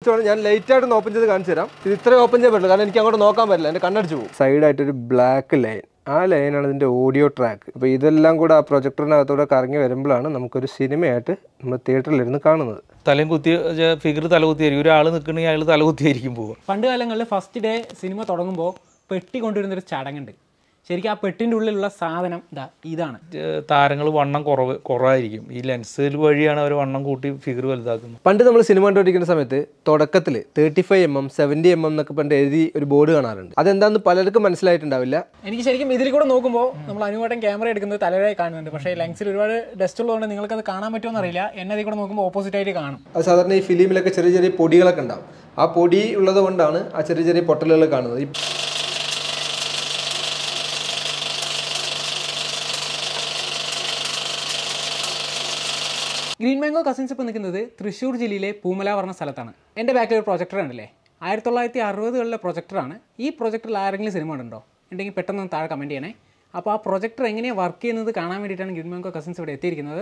സിസ്റ്റമാണ് ഞാൻ ലൈറ്റ് ആയിട്ട് ഓപ്പൺ ചെയ്ത് കാണിച്ചു തരാം ഇത് ഇത്രയും ഓപ്പൺ ചെയ്യാൻ പറ്റില്ല കാരണം എനിക്ക് അങ്ങോട്ട് നോക്കാൻ പറ്റില്ല എൻ്റെ കണ്ണടിച്ചു പോകും സൈഡായിട്ട് ഒരു ബ്ലാക്ക് ലൈൻ ആ ലൈനാണ് ഇതിൻ്റെ ഓഡിയോ ട്രാക്ക് അപ്പോൾ ഇതെല്ലാം കൂടെ ആ പ്രൊജക്ടറിനകത്തൂടെ കറങ്ങി വരുമ്പോഴാണ് നമുക്കൊരു സിനിമയായിട്ട് നമ്മൾ തിയേറ്ററിലിരുന്ന് കാണുന്നത് തലയും കുത്തി ഫിഗർ തല കുത്തിയായിരിക്കും ഒരാൾ നിൽക്കണമെങ്കിൽ അയാൾ തല കുത്തിയായിരിക്കും പോവുക പണ്ട് കാലങ്ങളിൽ ഫസ്റ്റ് ഡേ സിനിമ തുടങ്ങുമ്പോൾ പെട്ടി കൊണ്ടുവരുന്നൊരു ചടങ്ങുണ്ട് ശരിക്കും ആ പെട്ടിൻ്റെ ഉള്ളിലുള്ള സാധനം ഇതാ ഇതാണ് താരങ്ങൾ വണ്ണം കുറവ് കുറവായിരിക്കും ഈ ലെൻസിൽ വഴിയാണ് അവർ വണ്ണം കൂട്ടി ഫിഗർ വലുതാക്കുന്നത് പണ്ട് നമ്മൾ സിനിമ കണ്ടുപിടിക്കുന്ന സമയത്ത് തുടക്കത്തിൽ thirty five M M seventy M M എന്നൊക്കെ പണ്ട് എഴുതി ഒരു ബോർഡ് കാണാറുണ്ട് അതെന്താണെന്ന് പലർക്കും മനസ്സിലായിട്ടുണ്ടാവില്ല എനിക്ക് ശരിക്കും ഇതിൽ കൂടെ നോക്കുമ്പോൾ നമ്മൾ അനുവാട്ടം ക്യാമറ എടുക്കുന്നത് തലരായി കാണുന്നുണ്ട് പക്ഷേ ലെൻസിൽ ഒരുപാട് ഡസ്റ്റ് ഉള്ളതുകൊണ്ട് നിങ്ങൾക്ക് അത് കാണാൻ പറ്റുമോ എന്നറിയില്ല എന്നെ അതിൽ കൂടെ നോക്കുമ്പോൾ ഓപ്പോസിറ്റ് ആയിട്ട് കാണും അത് സാധാരണ ഈ ഫിലിമിലൊക്കെ ചെറിയ ചെറിയ പൊടികളൊക്കെ ഉണ്ടാവും ആ പൊടി ഉള്ളത് കൊണ്ടാണ് ആ ചെറിയ ചെറിയ പൊട്ടലുകൾ കാണുന്നത് ഈ ഗ്രീൻ മാംഗോ കസിൻസ് ഇപ്പോൾ നിൽക്കുന്നത് തൃശ്ശൂർ ജില്ലയിലെ പൂമല പറഞ്ഞ സ്ഥലത്താണ് എൻ്റെ ബാക്കിൽ ഒരു പ്രൊജക്ടർ ഉണ്ടല്ലേ ആയിരത്തി തൊള്ളായിരത്തി അറുപതുകളിലെ പ്രൊജക്ടറാണ് ഈ പ്രൊജക്ടറിൽ ആരെങ്കിലും സിനിമ ഉണ്ടോ ഉണ്ടെങ്കിൽ പെട്ടെന്ന് ഒന്ന് താഴെ കമൻറ്റ് ചെയ്യണേ അപ്പോൾ ആ പ്രൊജക്ടർ എങ്ങനെയാണ് വർക്ക് ചെയ്യുന്നത് കാണാൻ വേണ്ടിയിട്ടാണ് ഗ്രീൻ മാംഗോ കസിൻസ് ഇവിടെ എത്തിയിരിക്കുന്നത്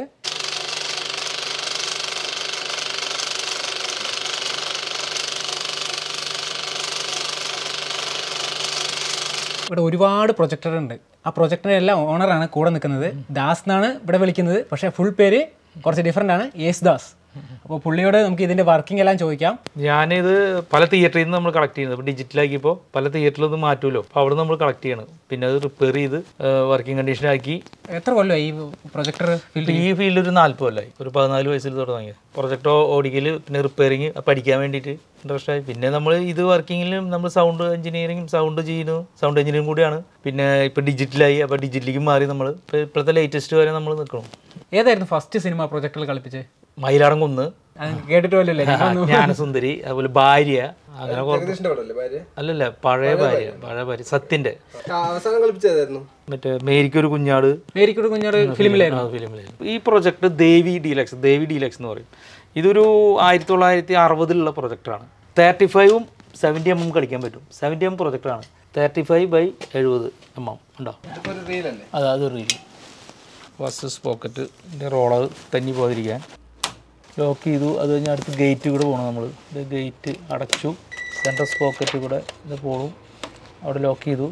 ഇവിടെ ഒരുപാട് പ്രൊജക്ടർ ഉണ്ട് ആ പ്രൊജക്ടറിൻ്റെ എല്ലാം ഓണറാണ് കൂടെ നിൽക്കുന്നത് ദാസ് എന്നാണ് ഇവിടെ വിളിക്കുന്നത് പക്ഷേ ഫുൾ പേര് കുറച്ച് ഡിഫറെൻ്റ് ആണ് യേസ് ദാസ് അപ്പോൾ പുള്ളിയോട് നമുക്ക് ഇതിൻ്റെ വർക്കിംഗ് എല്ലാം ചോദിക്കാം ഞാനിത് പല തിയേറ്ററിൽ നിന്ന് നമ്മൾ കളക്ട് ചെയ്യുന്നത് ഇപ്പോൾ ഡിജിറ്റലാക്കിയപ്പോൾ പല തിയേറ്ററിൽ നിന്ന് മാറ്റുമല്ലോ അപ്പോൾ അവിടെ നമ്മൾ കളക്ട് ചെയ്യണം പിന്നെ അത് റിപ്പയർ ചെയ്ത് വർക്കിംഗ് കണ്ടീഷനാക്കി എത്ര കൊല്ലമായി ഈ പ്രൊജക്ടർ ഫീൽഡ് ഈ ഫീൽഡിൽ ഒരു നാല്പത് കൊല്ലമായി ഒരു പതിനാല് വയസ്സിൽ തുടങ്ങിയത് പ്രൊജക്ടർ ഓടിക്കൽ പിന്നെ റിപ്പയറിങ് പഠിക്കാൻ വേണ്ടിയിട്ട് ഇൻട്രസ്റ്റ് ആയി പിന്നെ നമ്മൾ ഇത് വർക്കിങ്ങിലും നമ്മൾ സൗണ്ട് എഞ്ചിനീയറിംഗും സൗണ്ട് ചെയ്യുന്നു സൗണ്ട് എഞ്ചിനീയറിംഗ് കൂടിയാണ് പിന്നെ ഇപ്പോൾ ഡിജിറ്റലായി അപ്പോൾ ഡിജിറ്റലിലേക്ക് മാറി നമ്മൾ ഇപ്പോൾ ഇപ്പോഴത്തെ ലേറ്റസ്റ്റ് വരെ നമ്മൾ നിൽക്കണം ഏതായിരുന്നു ഫസ്റ്റ് സിനിമ പ്രൊജക്ടറിൽ കളിപ്പിച്ച് മയിലാടം കുന്ന് അത് കേട്ടിട്ട് പോലല്ലേ ജ്ഞാനസുന്ദരി അതുപോലെ ഭാര്യ അങ്ങനെ കുറേ ജഗദീഷിന്റെ പടമല്ലേ ഭാര്യ അല്ലല്ല പഴയ ഭാര്യ പഴയ ഭാര്യ സത്യൻ്റെ ആ, അവസാനം കളിപ്പിച്ചതായിരുന്നു മറ്റേ മേരിക്കൊരു കുഞ്ഞാട് മേരിക്കൂട് കുഞ്ഞാറ് ഫിലിമിലായിരുന്നു ഫിലിമിലായിരുന്നു ഈ project Devi deluxe Devi deluxe എന്ന് പറയും ഇതൊരു ആയിരത്തി തൊള്ളായിരത്തി അറുപതിലുള്ള പ്രൊജക്ടറാണ് തേർട്ടി ഫൈവും സെവൻറ്റി എം എം കളിക്കാൻ പറ്റും സെവൻറ്റി എം പ്രൊജക്ടറാണ് തേർട്ടി ഫൈവ് ബൈ എഴുപത് എം എം ഉണ്ടോ ഇതിപ്പോ ഒരു റീലല്ലേ അത് അത് റീൽ ഫസ്റ്റ് പോക്കറ്റ് റോളർ തന്നി പോകാതിരിക്കാൻ ലോക്ക് ചെയ്തു അത് കഴിഞ്ഞ് അടുത്ത് ഗേറ്റ് കൂടെ പോകണം നമ്മൾ ഇത് ഗേറ്റ് അടച്ചു സെൻട്രൽ പോക്കറ്റ് കൂടെ ഇത് പോകണം അവിടെ ലോക്ക് ചെയ്തു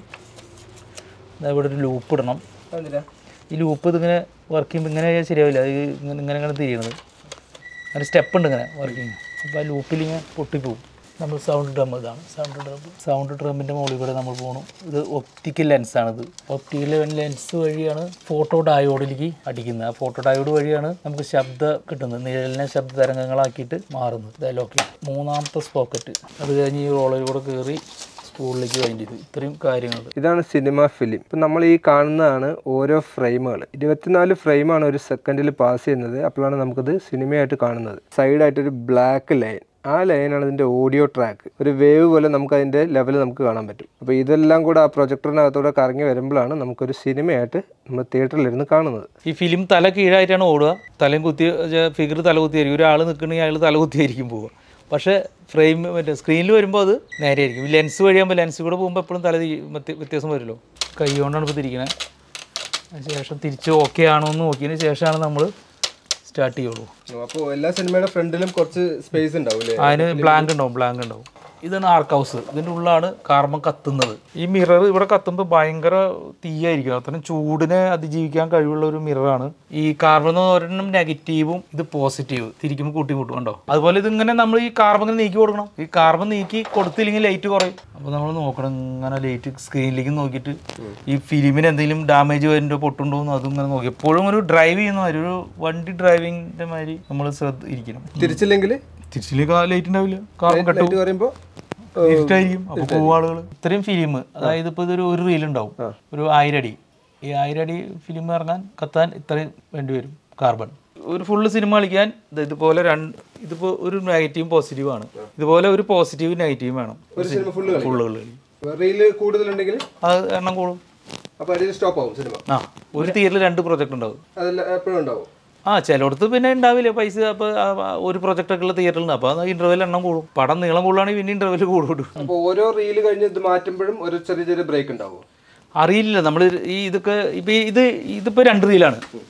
ദാ ഇവിടെ ഒരു ലൂപ്പ് ഇടണം എന്തിനാ ഈ ലൂപ്പ് ഇതിങ്ങനെ വർക്ക് ചെയ്യുമ്പോൾ ഇങ്ങനെ ആയാൽ ശരിയാവില്ല അത് ഇങ്ങനെ ഇങ്ങനെ ഇങ്ങനെ തിരിയണത് അങ്ങനെ സ്റ്റെപ്പ് ഉണ്ട് ഇങ്ങനെ വർക്കിങ് അപ്പോൾ ആ ലൂപ്പിൽ ഇങ്ങനെ പൊട്ടിപ്പോവും നമ്മൾ സൗണ്ട് ഡ്രം ഇതാണ് സൗണ്ട് ഡ്രം സൗണ്ട് ഡ്രമ്മിൻ്റെ മുകളിൽ കൂടെ നമ്മൾ പോകണം ഇത് ഒപ്റ്റിക്കൽ ലെൻസാണിത് ഒപ്റ്റിക്കൽ ലെൻസ് വഴിയാണ് ഫോട്ടോ ഡയോഡിലേക്ക് അടിക്കുന്നത് ആ ഫോട്ടോ ഡയോഡ് വഴിയാണ് നമുക്ക് ശബ്ദം കിട്ടുന്നത് നിഴലിനെ ശബ്ദ തരംഗങ്ങളാക്കിയിട്ട് മാറുന്നത് ഇതേലോക്കെ മൂന്നാമത്തെ സ്പോക്കറ്റ് അത് കഴിഞ്ഞ് ഈ റോളിൽ കൂടെ കയറി സ്പൂളിലേക്ക് വൈൻഡ് ചെയ്തു ഇത്രയും കാര്യങ്ങൾ ഇതാണ് സിനിമ ഫിലിം ഇപ്പം നമ്മൾ ഈ കാണുന്നതാണ് ഓരോ ഫ്രെയിമുകൾ ഇരുപത്തിനാല് ഫ്രെയിമാണ് ഒരു സെക്കൻഡിൽ പാസ് ചെയ്യുന്നത് അപ്പോഴാണ് നമുക്കത് സിനിമയായിട്ട് കാണുന്നത് സൈഡായിട്ട് ഒരു ബ്ലാക്ക് ലൈൻ ആ ലൈനാണ് ഇതിൻ്റെ ഓഡിയോ ട്രാക്ക് ഒരു വേവ് പോലെ നമുക്ക് അതിൻ്റെ ലെവൽ നമുക്ക് കാണാൻ പറ്റും അപ്പോൾ ഇതെല്ലാം കൂടെ ആ പ്രൊജക്ടറിനകത്തൂടെ കറങ്ങി വരുമ്പോഴാണ് നമുക്കൊരു സിനിമയായിട്ട് നമ്മൾ തിയേറ്ററിലിരുന്ന് കാണുന്നത് ഈ ഫിലിം തല കീഴായിട്ടാണ് ഓടുക തലയും കുത്തി ഫിഗർ തല കുത്തിയായിരിക്കും ഒരാൾ നിൽക്കണമെങ്കിൽ അയാൾ തല കുത്തിയായിരിക്കും പോവുക പക്ഷേ ഫ്രെയിം മറ്റേ സ്ക്രീനിൽ വരുമ്പോൾ അത് നേരെയായിരിക്കും ലെൻസ് വഴിയാകുമ്പോൾ ലെൻസ് കൂടെ പോകുമ്പോൾ എപ്പോഴും തല തി- വ്യത്യ- വ്യത്യാസം വരുമല്ലോ കൈ കൊണ്ടാണ് ഇപ്പോൾ തിരിക്കണത് അതിനുശേഷം തിരിച്ച് ഓക്കെ ആണോ എന്ന് നോക്കിയതിന് ശേഷമാണ് നമ്മൾ സ്റ്റാർട്ട് ചെയ്യുള്ളൂ അപ്പോൾ എല്ലാ സിനിമയുടെ ഫ്രണ്ടിലും കുറച്ച് സ്പേസ് ഉണ്ടാവും അല്ലേ അതിന് ബ്ലാങ്ക് ഉണ്ടാവും ബ്ലാങ്ക് ഉണ്ടാവും ഇതാണ് ആർക്ക് ഹൗസ് ഇതിൻ്റെ ഉള്ളിലാണ് കാർബൺ കത്തുന്നത് ഈ മിറർ ഇവിടെ കത്തുമ്പോൾ ഭയങ്കര തീയായിരിക്കും അത്രയും ചൂടിനെ അതിജീവിക്കാൻ കഴിവുള്ള ഒരു മിററാണ് ഈ കാർബൺ എന്ന് ഒരെണ്ണം നെഗറ്റീവും ഇത് പോസിറ്റീവ് തിരിക്കുമ്പോൾ കൂട്ടി കൂട്ടും കണ്ടോ അതുപോലെ ഇതിങ്ങനെ നമ്മൾ ഈ കാർബൺ ഇങ്ങനെ നീക്കി കൊടുക്കണം ഈ കാർബൺ നീക്കി കൊടുത്തില്ലെങ്കിൽ ലൈറ്റ് കുറയും അപ്പോൾ നമ്മൾ നോക്കണം ഇങ്ങനെ ലൈറ്റ് സ്ക്രീനിലേക്ക് നോക്കിയിട്ട് ഈ ഫിലിമിന് എന്തെങ്കിലും ഡാമേജ് വരുന്നുണ്ടോ പൊട്ടുണ്ടോ എന്ന് അതും ഇങ്ങനെ നോക്കി എപ്പോഴും ഒരു ഡ്രൈവ് ചെയ്യുന്ന മാതിരി ഒരു വണ്ടി ഡ്രൈവിങ്ങിൻ്റെ മാതിരി നമ്മൾ ശ്രദ്ധ ഇരിക്കണം തിരിച്ചില്ലെങ്കിൽ തിരിച്ചിലേക്ക് ലൈറ്റ് ഉണ്ടാവില്ല കാർബൺ കട്ട് ലൈറ്റ് പറയുമ്പോൾ ഇരുട്ടായിരിക്കും അപ്പൊ പോകും ആളുകൾ ഇത്രയും ഫിലിം അതായത് ഇപ്പൊ ഇതൊരു ഒരു റീൽ ഉണ്ടാവും ഒരു ആയിരം അടി ഈ ആയിരം അടി ഫിലിം ഇറങ്ങാൻ കത്താൻ ഇത്രയും വേണ്ടിവരും കാർബൺ ഒരു ഫുള്ള് സിനിമ കളിക്കാൻ ഇത് ഇതുപോലെ രണ്ട് ഇതിപ്പോ ഒരു നെഗറ്റീവും പോസിറ്റീവ് ആണ് ഇതുപോലെ ഒരു പോസിറ്റീവ് നെഗറ്റീവും വേണം ഒരു സിനിമ ഫുള്ള് ഫുള്ള് കളി റീല് കൂടുതലുണ്ടെങ്കിൽ അത് എണ്ണം കൂടും അപ്പോൾ അതിൽ സ്റ്റോപ്പ് ആവും സിനിമ ആ ഒരു തിയേറ്ററിൽ രണ്ട് പ്രൊജക്ട് ഉണ്ടാവും അതെല്ലാം എപ്പോഴും ഉണ്ടാവും ആ ചിലയിടത്ത് പിന്നെ ഉണ്ടാവില്ല പൈസ അപ്പോൾ ഒരു പ്രൊജക്ടൊക്കെ ഉള്ള തിയേറ്ററിൽ അപ്പോൾ അത് ഇന്റർവെൽ എണ്ണം കൂടും പടം നീളം കൂടുതലാണെങ്കിൽ പിന്നെ ഇന്റർവെൽ കൂടും അപ്പോൾ ഓരോ റീല് കഴിഞ്ഞ് ഇത് മാറ്റുമ്പോഴും ഒരു ചെറിയ ചെറിയ ബ്രേക്ക് ഉണ്ടാവും അറിയില്ല നമ്മൾ ഈ ഇതൊക്കെ ഇപ്പം ഇത് ഇതിപ്പോൾ രണ്ട് റീലാണ്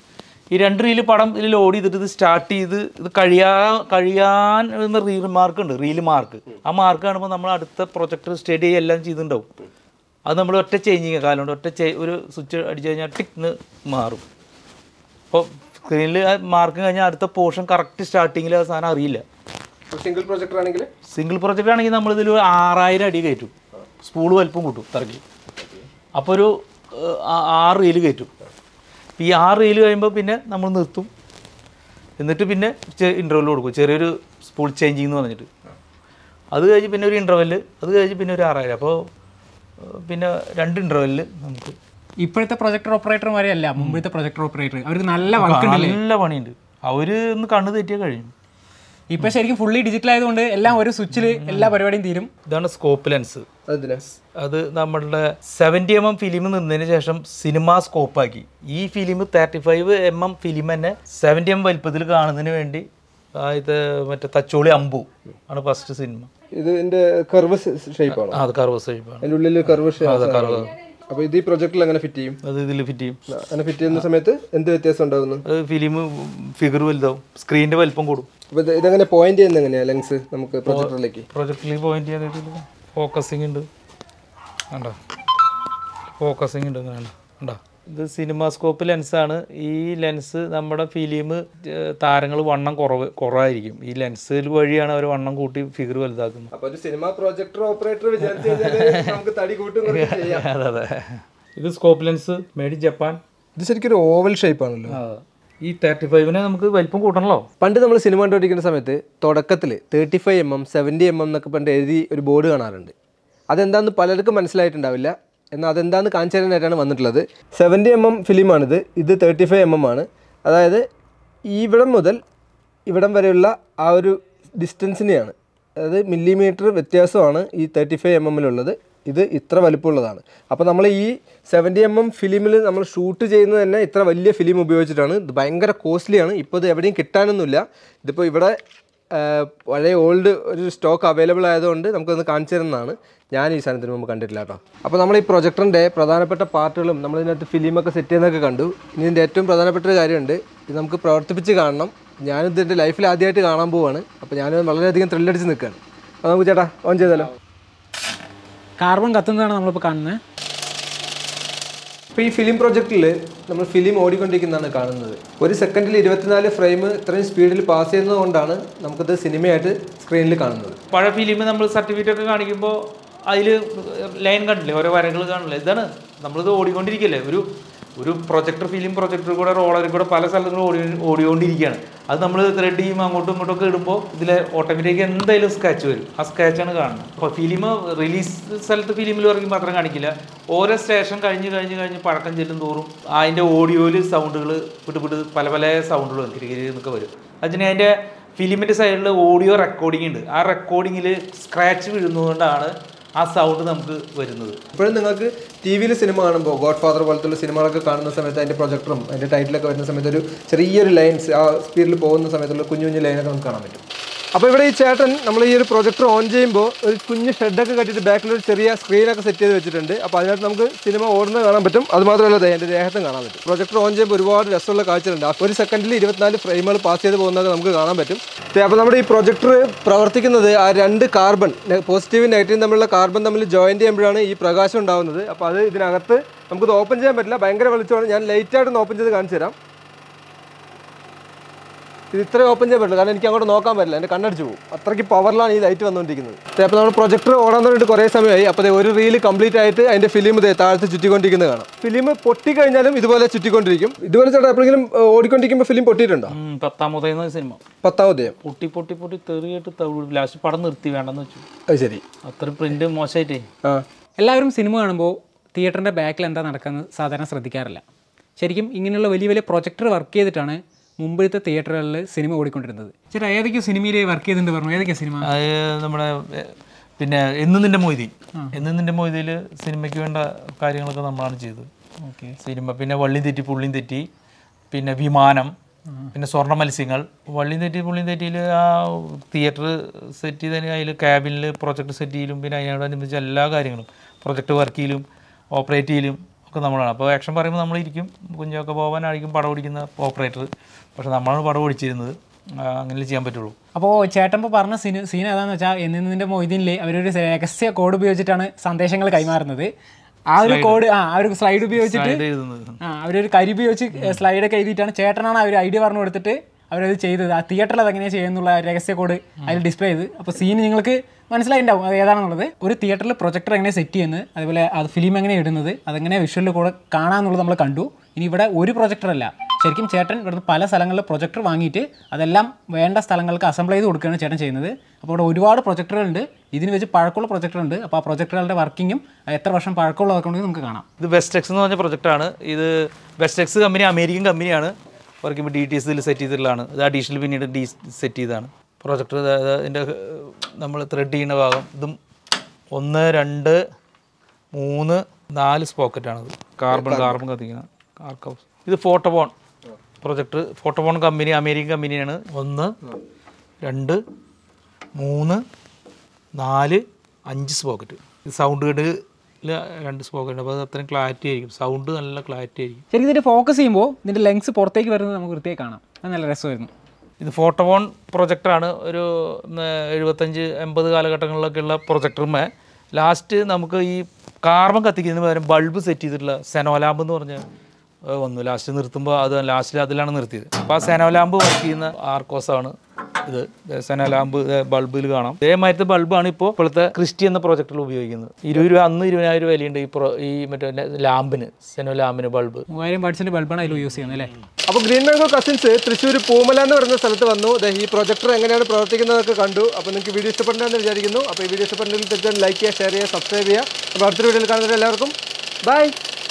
ഈ രണ്ട് റീല് പടം ഇതിൽ ലോഡ് ചെയ്തിട്ട് ഇത് സ്റ്റാർട്ട് ചെയ്ത് ഇത് കഴിയാ കഴിയാൻ എന്ന റീൽ മാർക്ക് ഉണ്ട് റീല് മാർക്ക് ആ മാർക്ക് കാണുമ്പോൾ നമ്മൾ അടുത്ത പ്രൊജക്ടർ സ്റ്റഡി എല്ലാം ചെയ്തിട്ടുണ്ടാവും അത് നമ്മൾ ഒറ്റ ചേഞ്ചിങ് കാലുണ്ട് ഒറ്റ ചേ ഒരു സ്വിച്ച് അടിച്ചു കഴിഞ്ഞാൽ ടിക്ന്ന് മാറും അപ്പോൾ സ്ക്രീനിൽ മാർക്ക് കഴിഞ്ഞാൽ അടുത്ത പോർഷൻ കറക്റ്റ് സ്റ്റാർട്ടിങ്ങിൽ ആ സാധനം അറിയില്ല സിംഗിൾ പ്രൊജക്ടർ ആണെങ്കിൽ സിംഗിൾ പ്രൊജക്റ്റ് ആണെങ്കിൽ നമ്മളിതിൽ ആറായിരം അടി കയറ്റും സ്പൂള് വലിപ്പം കൂട്ടും തറക്കി അപ്പോൾ ഒരു ഏഹ്, ആ- ആറ് റീല് കയറ്റും ഈ ആറ് റീല് കഴിയുമ്പോൾ പിന്നെ നമ്മൾ നിർത്തും എന്നിട്ട് പിന്നെ ഇൻ്റർവെൽ കൊടുക്കും ചെറിയൊരു സ്പൂൾ ചേഞ്ചിങ് എന്ന് പറഞ്ഞിട്ട് അത് കഴിഞ്ഞ് പിന്നെ ഒരു ഇൻ്റർവെല് അത് കഴിഞ്ഞ് പിന്നെ ഒരു ആറായിരം അപ്പോൾ ഏഹ്, പിന്നെ രണ്ട് ഇൻ്റർവെല്ലിൽ നമുക്ക് ഇപ്പോഴത്തെ പ്രൊജക്ടർ ഓപ്പറേറ്റർമാരെയല്ല മുമ്പത്തെ പ്രൊജക്ടർ ഓപ്പറേറ്റർ അവർക്ക് നല്ല വർക്ക് ഉണ്ടല്ലേ നല്ല പണിയുണ്ട് അവർ ഒന്ന് കണ്ണ് തെറ്റിയാൽ കഴിയും ഇപ്പൊ ശരിക്കും ഫുള്ളി ഡിജിറ്റൽ ആയതുകൊണ്ട് എല്ലാം ഒരു സ്വിച്ചിൽ എല്ലാ പരിപാടിയും തീരും ഇതാണ് സ്കോപ്പ് ലെൻസ് അതിന് അത് നമ്മളുടെ സെവൻറ്റി എം എം ഫിലിം നിന്നതിന് ശേഷം സിനിമ സ്കോപ്പാക്കി ഈ film thirty five M M film തന്നെ സെവൻറ്റി എം വലിപ്പത്തിൽ കാണുന്നതിന് വേണ്ടി ആ ഇത് മറ്റേ തച്ചോളി അമ്പു ആണ് ഫസ്റ്റ് സിനിമ ഇതിന്റെ കർവ് ഷേപ്പ് ആണോ അത് കർവ് സൈപ്പാണ് അതിന്റെ ഉള്ളിൽ കർവ് ഷേപ്പ് അപ്പൊ ഇത് ഈ പ്രൊജക്റ്റിൽ എങ്ങനെ ഫിറ്റ് ചെയ്യും അത് ഇതിൽ ഫിറ്റ് ചെയ്യും അങ്ങനെ ഫിറ്റ് ചെയ്യുന്ന സമയത്ത് എന്ത് വ്യത്യാസം ഉണ്ടാവുന്നു അത് ഫിലിം ഫിഗർ വലുതാവും സ്ക്രീനിന്റെ വലിപ്പം കൂടും അപ്പൊ ഇത് ഇതെങ്ങനെ പോയിന്റ് ചെയ്യുന്നത് എങ്ങനെയാ ലെൻസ് നമുക്ക് പ്രൊജക്ടറിലേക്ക് പ്രൊജക്റ്റിൽ പോയിന്റ് ചെയ്തിട്ട് ഫോക്കസിങ് ഉണ്ട് കണ്ടോ ഫോക്കസിങ് ഉണ്ട് അങ്ങനെ കണ്ടോ ഇത് സിനിമാസ്കോപ്പ് ലെൻസാണ് ഈ ലെൻസ് നമ്മുടെ ഫിലിം താരങ്ങൾ വണ്ണം കുറവ് കുറവായിരിക്കും ഈ ലെൻസ് വഴിയാണ് അവർ വണ്ണം കൂട്ടി ഫിഗർ വലുതാക്കുന്നത് അപ്പൊ ഒരു സിനിമ പ്രൊജക്ടർ ഓപ്പറേറ്റർ വിചാരിച്ചു കഴിഞ്ഞാൽ നമുക്ക് തടി കൂട്ടും കുറച്ചും ചെയ്യാം അതെ അതെ ഇത് സ്കോപ്പ് ലെൻസ് മേഡ് ജപ്പാൻ ഇത് ശരിക്കും ഒരു ഓവൽ ഷേപ്പ് ആണല്ലോ ഈ തേർട്ടി ഫൈവിനെ നമുക്ക് വലിപ്പം കൂട്ടണല്ലോ പണ്ട് നമ്മൾ സിനിമ കണ്ടുപിടിക്കുന്ന സമയത്ത് തുടക്കത്തിൽ thirty five M M seventy M M എന്നൊക്കെ പണ്ട് എഴുതി ഒരു ബോർഡ് കാണാറുണ്ട് അതെന്താന്ന് പലർക്കും മനസ്സിലായിട്ടുണ്ടാവില്ല എന്നാൽ അതെന്താന്ന് കാണിച്ചു തരാനായിട്ടാണ് വന്നിട്ടുള്ളത് സെവൻറ്റി എം എം ഫിലിമാണിത് ഇത് തേർട്ടി ഫൈവ് എം എം ആണ് അതായത് ഇവിടം മുതൽ ഇവിടം വരെയുള്ള ആ ഒരു ഡിസ്റ്റൻസിനെയാണ് അതായത് മില്ലിമീറ്റർ വ്യത്യാസമാണ് ഈ തേർട്ടി ഫൈവ് എം എമ്മിലുള്ളത് ഇത് ഇത്ര വലിപ്പമുള്ളതാണ് അപ്പോൾ നമ്മൾ ഈ സെവൻറ്റി എം എം ഫിലിമിൽ നമ്മൾ ഷൂട്ട് ചെയ്യുന്നത് തന്നെ ഇത്ര വലിയ ഫിലിം ഉപയോഗിച്ചിട്ടാണ് ഇത് ഭയങ്കര കോസ്റ്റ്ലിയാണ് ഇപ്പോൾ ഇത് എവിടെയും കിട്ടാനൊന്നുമില്ല ഇതിപ്പോൾ ഇവിടെ ആ, പഴയ ഓൾഡ് ഒരു സ്റ്റോക്ക് അവൈലബിൾ ആയതുകൊണ്ട് നമുക്കൊന്ന് കാണിച്ചു തരുന്നതാണ് ഞാൻ ഈ സാധനത്തിന് മുമ്പ് കണ്ടിട്ടില്ല കേട്ടോ അപ്പോൾ നമ്മൾ ഈ പ്രൊജക്ടറിൻ്റെ പ്രധാനപ്പെട്ട പാർട്ടുകളും നമ്മൾ ഇതിനകത്ത് ഫിലിമൊക്കെ സെറ്റ് ചെയ്യുന്നതൊക്കെ കണ്ടു ഇനി ഇതിൻ്റെ ഏറ്റവും പ്രധാനപ്പെട്ട ഒരു കാര്യമുണ്ട് ഇത് നമുക്ക് പ്രവർത്തിപ്പിച്ച് കാണണം ഞാനിത് എൻ്റെ ലൈഫിൽ ആദ്യമായിട്ട് കാണാൻ പോവാണ് അപ്പോൾ ഞാൻ വളരെയധികം ത്രില്ലടിച്ച് നിൽക്കുകയാണ് അപ്പോൾ നമുക്ക് ചേട്ടാ ഓൺ ചെയ്താലോ കാർബൺ കത്തുന്നതാണ് നമ്മളിപ്പോൾ കാണുന്നത് ഇപ്പോൾ ഈ ഫിലിം പ്രൊജക്റ്റിൽ നമ്മൾ ഫിലിം ഓടിക്കൊണ്ടിരിക്കുന്നതാണ് കാണുന്നത് ഒരു സെക്കൻഡിൽ ഇരുപത്തിനാല് ഫ്രെയിം ഇത്രയും സ്പീഡിൽ പാസ് ചെയ്യുന്നത് കൊണ്ടാണ് നമുക്കത് സിനിമയായിട്ട് സ്ക്രീനിൽ കാണുന്നത് പഴയ ഫിലിം നമ്മൾ സർട്ടിഫിക്കറ്റ് ഒക്കെ കാണിക്കുമ്പോൾ അതിൽ ലൈൻ കണ്ടില്ലേ ഓരോ വരകൾ കാണില്ലേ ഇതാണ് നമ്മളിത് ഓടിക്കൊണ്ടിരിക്കുകയല്ലേ ഒരു ഒരു പ്രൊജക്ടർ ഫിലിം പ്രൊജക്ടർ കൂടെ റോളറിൽ കൂടെ പല സ്ഥലങ്ങളും ഓടി ഓടിക്കൊണ്ടിരിക്കുകയാണ് അത് നമ്മൾ ത്രെഡ് ചെയ്യും അങ്ങോട്ടും ഇങ്ങോട്ടും ഒക്കെ ഇടുമ്പോൾ ഇതിൽ ഓട്ടോമാറ്റിക് എന്തായാലും സ്കാച്ച് വരും ആ സ്കാച്ചാണ് കാണുന്നത് അപ്പോൾ ഫിലിം റിലീസ് സ്ഥലത്ത് ഫിലിമിൽ ഇറങ്ങുമ്പോൾ മാത്രം കാണിക്കില്ല ഓരോ സ്റ്റേഷൻ കഴിഞ്ഞ് കഴിഞ്ഞ് കഴിഞ്ഞ് പഴക്കം ചെല്ലും തോറും അതിൻ്റെ ഓഡിയോയിൽ സൗണ്ടുകൾ വിട്ട് വിട്ട് പല പല സൗണ്ടുകൾ കിരികിരി എന്നൊക്കെ വരും അതിന് അതിൻ്റെ ഫിലിമിൻ്റെ സൈഡിൽ ഓഡിയോ റെക്കോർഡിംഗ് ഉണ്ട് ആ റെക്കോർഡിങ്ങിൽ സ്ക്രാച്ച് വീഴുന്നതുകൊണ്ടാണ് ആ സൗണ്ട് നമുക്ക് വരുന്നത് ഇപ്പോഴും നിങ്ങൾക്ക് ടി വിയിൽ സിനിമ കാണുമ്പോൾ ഗോഡ് ഫാദർ പോലത്തുള്ള സിനിമകളൊക്കെ കാണുന്ന സമയത്ത് അതിൻ്റെ പ്രൊജക്ടറും അതിൻ്റെ ടൈറ്റിലൊക്കെ വരുന്ന സമയത്ത് ഒരു ചെറിയൊരു ലൈൻസ് ആ സ്പീഡിൽ പോകുന്ന സമയത്തുള്ള കുഞ്ഞു കുഞ്ഞു ലൈനൊക്കെ നമുക്ക് കാണാൻ പറ്റും അപ്പോൾ ഇവിടെ ഈ ചേട്ടൻ നമ്മൾ ഈ ഒരു പ്രൊജക്ടർ ഓൺ ചെയ്യുമ്പോൾ ഒരു കുഞ്ഞ് ഷെഡൊക്കെ കട്ടിട്ട് ബാക്കിൽ ഒരു ചെറിയ സ്ക്രീനൊക്കെ സെറ്റ് ചെയ്ത് വെച്ചിട്ടുണ്ട് അപ്പോൾ അതിനകത്ത് നമുക്ക് സിനിമ ഓടുന്നത് കാണാൻ പറ്റും അത് മാത്രമല്ല ദേ എൻ്റെ ദേഹത്തും കാണാൻ പറ്റും പ്രൊജക്ടർ ഓൺ ചെയ്യുമ്പോൾ ഒരുപാട് രസമുള്ള കാഴ്ചകളുണ്ട് ആ ഒരു സെക്കൻഡിൽ ഇരുപത്തിനാല് ഫ്രെയിമുകൾ പാസ് ചെയ്ത് പോകുന്നത് നമുക്ക് കാണാൻ പറ്റും ദേ, അപ്പോൾ നമ്മുടെ ഈ പ്രൊജക്ടർ പ്രവർത്തിക്കുന്നത് ആ രണ്ട് കാർബൺ പോസിറ്റീവും നെഗറ്റീവും തമ്മിലുള്ള കാർബൺ തമ്മിൽ ജോയിൻറ്റ് ചെയ്യുമ്പോഴാണ് ഈ പ്രകാശം ഉണ്ടാകുന്നത് അപ്പോൾ അത് ഇതിനകത്ത് നമുക്കിത് ഓപ്പൺ ചെയ്യാൻ പറ്റില്ല ഭയങ്കര വെളിച്ചമാണ് ഞാൻ ലൈറ്റായിട്ടൊന്ന് ഓപ്പൺ ചെയ്ത് കാണിച്ചു തരാം ഇത് ഇത്ര ഓപ്പൺ ചെയ്യാൻ പറ്റില്ല കാരണം എനിക്ക് അങ്ങോട്ട് നോക്കാൻ പറ്റില്ല എൻ്റെ കണ്ണടിച്ച് പോകും അത്രയ്ക്ക് പവറിലാണ് ഈ ലൈറ്റ് വന്നുകൊണ്ടിരിക്കുന്നത് അപ്പോൾ നമ്മൾ പ്രൊജക്ടർ ഓടാൻ തുടങ്ങിയിട്ട് കുറേ സമയമായി അപ്പോൾ ദേ ഒരു റീൽ കംപ്ലീറ്റ് ആയിട്ട് അതിൻ്റെ ഫിലിം ഇതേ താഴത്ത് ചുറ്റിക്കൊണ്ടിരിക്കുന്നത് കാണാം ഫിലിം പൊട്ടിക്കഴിഞ്ഞാലും ഇതുപോലെ ചുറ്റിക്കൊണ്ടിരിക്കും ഇതുപോലെ ചേട്ടാ എപ്പോഴെങ്കിലും ഏഹ്, ഓടിക്കൊണ്ടിരിക്കുമ്പോൾ ഫിലിം പൊട്ടിയിട്ടുണ്ടോ ഉം, പത്താമതേന്ന സിനിമ പത്താമതെയും പൊട്ടി പൊട്ടി പൊട്ടി തെറിയിട്ട് തവിട് ലാസ്റ്റ് പടം നിർത്തി വേണ്ടെന്ന് വെച്ചു അത് ശരി അത്ര പ്രിന്റ് മോശമായിട്ടേ ആ എല്ലാവരും സിനിമ കാണുമ്പോൾ തിയേറ്ററിൻ്റെ ബാക്കിൽ എന്താ നടക്കുന്നത് സാധാരണ ശ്രദ്ധിക്കാറില്ല ശരിക്കും ഇങ്ങനെയുള്ള വലിയ വലിയ പ്രൊജക്ടർ വർക്ക് ചെയ്തിട്ടാണ് മുമ്പത്തെ തിയേറ്ററുകളിൽ സിനിമ ഓടിക്കൊണ്ടിരുന്നത് ചേട്ടാ ഏതൊക്കെയോ സിനിമയിൽ വർക്ക് ചെയ്തിട്ടുണ്ട് പറഞ്ഞു ഏതൊക്കെയാ സിനിമ അത് നമ്മുടെ എ, പിന്നെ എന്നും നിന്റെ മൊയ്തി എന്നും നിന്റെ മൊയ്തിയിൽ സിനിമയ്ക്ക് വേണ്ട കാര്യങ്ങളൊക്കെ നമ്മളാണ് ചെയ്തത് ഓക്കെ സിനിമ പിന്നെ വള്ളിയും തെറ്റി പുള്ളിയും തെറ്റി പിന്നെ വിമാനം പിന്നെ സ്വർണ്ണ മത്സ്യങ്ങൾ വള്ളിയും തെറ്റി പുള്ളിയും തെറ്റിയിൽ ആ തിയേറ്റർ സെറ്റ് ചെയ്തതിന് അതിൽ ക്യാബിനിൽ പ്രൊജക്ട് സെറ്റ് ചെയ്യലും പിന്നെ അതിനോടനുബന്ധിച്ച എല്ലാ കാര്യങ്ങളും പ്രൊജക്ട് വർക്ക് ചെയ്യലും ഓപ്പറേറ്റ് ചെയ്യലും ഒക്കെ നമ്മളാണ് അപ്പോൾ ആക്ഷൻ പറയുമ്പോൾ നമ്മളിരിക്കും കുഞ്ഞൊക്കെ പോകാനായിരിക്കും പടം ഓടിക്കുന്ന ഓപ്പറേറ്റർ പക്ഷെ നമ്മളാണ് പടം ഓടിച്ചിരുന്നത് ആ, അങ്ങനെ ചെയ്യാൻ പറ്റുള്ളൂ അപ്പോൾ ചേട്ടൻ ഇപ്പോൾ പറഞ്ഞ സീൻ സീൻ ഏതാണെന്ന് വെച്ചാൽ എന്നിന്റെ മൊയ്തീനിൽ അവരൊരു രഹസ്യ കോഡ് ഉപയോഗിച്ചിട്ടാണ് സന്ദേശങ്ങൾ കൈമാറുന്നത് ആ ഒരു കോഡ് ആ ആ ഒരു സ്ലൈഡ് ഉപയോഗിച്ചിട്ട് ഇത് എഴുതുന്നത് ആ അവരൊരു കരി ഉപയോഗിച്ച് സ്ലൈഡൊക്കെ എഴുതിയിട്ടാണ് ചേട്ടനാണ് അവർ ഐഡിയ പറഞ്ഞു കൊടുത്തിട്ട് അവരത് ചെയ്തത് ആ തിയേറ്ററിൽ അതെങ്ങനെയാണ് ചെയ്യുന്നുള്ള രഹസ്യ കോഡ് അതിൽ ഡിസ്പ്ലേ ചെയ്ത് അപ്പോൾ സീൻ നിങ്ങൾക്ക് മനസ്സിലായിട്ടുണ്ടാവും അത് ഏതാണെന്നുള്ളത് ഒരു തിയേറ്ററിൽ പ്രൊജക്ടർ എങ്ങനെ സെറ്റ് ചെയ്യുന്നത് അതുപോലെ അത് ഫിലിം എങ്ങനെ ഇടുന്നത് അതെങ്ങനെ വിഷ്വലിൽ കൂടെ കാണാമെന്നുള്ളത് നമ്മൾ കണ്ടു ഇനി ഇവിടെ ഒരു പ്രൊജക്ടർ അല്ല ശരിക്കും ചേട്ടൻ ഇവിടുന്ന് പല സ്ഥലങ്ങളിൽ പ്രൊജക്ടർ വാങ്ങിയിട്ട് അതെല്ലാം വേണ്ട സ്ഥലങ്ങൾക്ക് അസംബിൾ ചെയ്ത് കൊടുക്കുകയാണ് ചേട്ടൻ ചെയ്യുന്നത് അപ്പോൾ ഇവിടെ ഒരുപാട് പ്രൊജക്ടറുകളുണ്ട് ഇതിന് വെച്ച് പഴക്കമുള്ള പ്രൊജക്ടർ ഉണ്ട് അപ്പോൾ ആ പ്രൊജക്ടറുകളുടെ വർക്കിങ്ങും എത്ര വർഷം പഴക്കമുള്ളതൊക്കെ ഉണ്ടെങ്കിൽ നമുക്ക് കാണാം ഇത് വെസ്റ്റെക്സ് എന്ന് പറഞ്ഞ പ്രൊജക്റ്റാണ് ഇത് വെസ്റ്റെക്സ് കമ്പനി അമേരിക്കൻ കമ്പനിയാണ് വർക്കുമ്പോൾ ഡി ടി എസ് ഇതിൽ സെറ്റ് ചെയ്തിട്ടുള്ളതാണ് ഇത് അഡീഷണൽ പിന്നീട് ഡി സെറ്റ് ചെയ്തതാണ് പ്രൊജക്ടർ ഇതിൻ്റെ നമ്മൾ ത്രെഡ് ചെയ്യുന്ന ഭാഗം ഇതും ഒന്ന് രണ്ട് മൂന്ന് നാല് സ്പോക്കറ്റാണിത് കാർബൺ കാർബൺ കത്തിക്കുന്ന ആർക്ക് ഹൗസ് ഇത് Photophone projector Photophone company American കമ്പനിയാണ് ഒന്ന് രണ്ട് മൂന്ന് നാല് അഞ്ച് സ്പോക്കറ്റ് ഇത് സൗണ്ട് കേട്ട് രണ്ട് സ്പോക്കറ്റ് അപ്പോൾ അത് അത്രയും ക്ലാരിറ്റി ആയിരിക്കും സൗണ്ട് നല്ല ക്ലാരിറ്റി ആയിരിക്കും ശരിക്കും ഇതിൻ്റെ ഫോക്കസ് ചെയ്യുമ്പോൾ ഇതിൻ്റെ ലെങ്സ് പുറത്തേക്ക് വരുന്നത് നമുക്ക് വൃത്തിയായി കാണാം അത് നല്ല രസമായിരുന്നു ഇത് ഫോട്ടോബോൺ പ്രൊജക്ടറാണ് ഒരു ഉം, എഴുപത്തഞ്ച് എൺപത് കാലഘട്ടങ്ങളിലൊക്കെയുള്ള പ്രൊജക്ടറുമേ ലാസ്റ്റ് നമുക്ക് ഈ കാർബൺ കത്തിക്കുന്നതിന് പകരം ബൾബ് സെറ്റ് ചെയ്തിട്ടുള്ള സെനോലാമ്പ് എന്ന് പറഞ്ഞ ഏഹ്, വന്നു ലാസ്റ്റ് നിർത്തുമ്പോൾ അത് ലാസ്റ്റിൽ അതിലാണ് നിർത്തിയത് അപ്പോൾ ആ സെനോലാമ്പ് വർക്ക് ചെയ്യുന്ന ആർക്കോസാണ് ഇത് സെനോലാമ്പ് ബൾബിൽ കാണാം ഇതേമാതിരത്തെ ബൾബാണ് ഇപ്പോൾ ഇപ്പോഴത്തെ ക്രിസ്റ്റി എന്ന പ്രൊജക്ടറിൽ ഉപയോഗിക്കുന്നത് ഇരുപത് രൂപ അന്ന് ഇരുപതിനായിരം വിലയുണ്ട് ഈ പ്രൊ ഈ മറ്റേ ലാമ്പിന് സെനോ ലാമ്പിന് ബൾബ് മൂവായിരം ബാറ്റ്സിൻ്റെ ബൾബാണ് അതിൽ യൂസ് ചെയ്യുന്നത് അല്ലേ അപ്പോൾ green mango cousins Thrissur Poomala എന്ന് പറയുന്ന സ്ഥലത്ത് വന്നു ദേ ഈ പ്രൊജക്ടർ എങ്ങനെയാണ് പ്രവർത്തിക്കുന്നതൊക്കെ കണ്ടു അപ്പോൾ നിങ്ങൾക്ക് വീഡിയോ ഇഷ്ടപ്പെടണമെന്ന് വിചാരിക്കുന്നു അപ്പോൾ ഈ വീഡിയോ ഇഷ്ടപ്പെട്ടെങ്കിൽ തീർച്ചയായും ലൈക്ക് ചെയ്യുക ഷെയർ ചെയ്യുക സബ്സ്ക്രൈബ് ചെയ്യുക അപ്പോൾ അടുത്തൊരു വീഡിയോയിൽ കാണുന്നവരെ എല്ലാവർക്കും ബൈ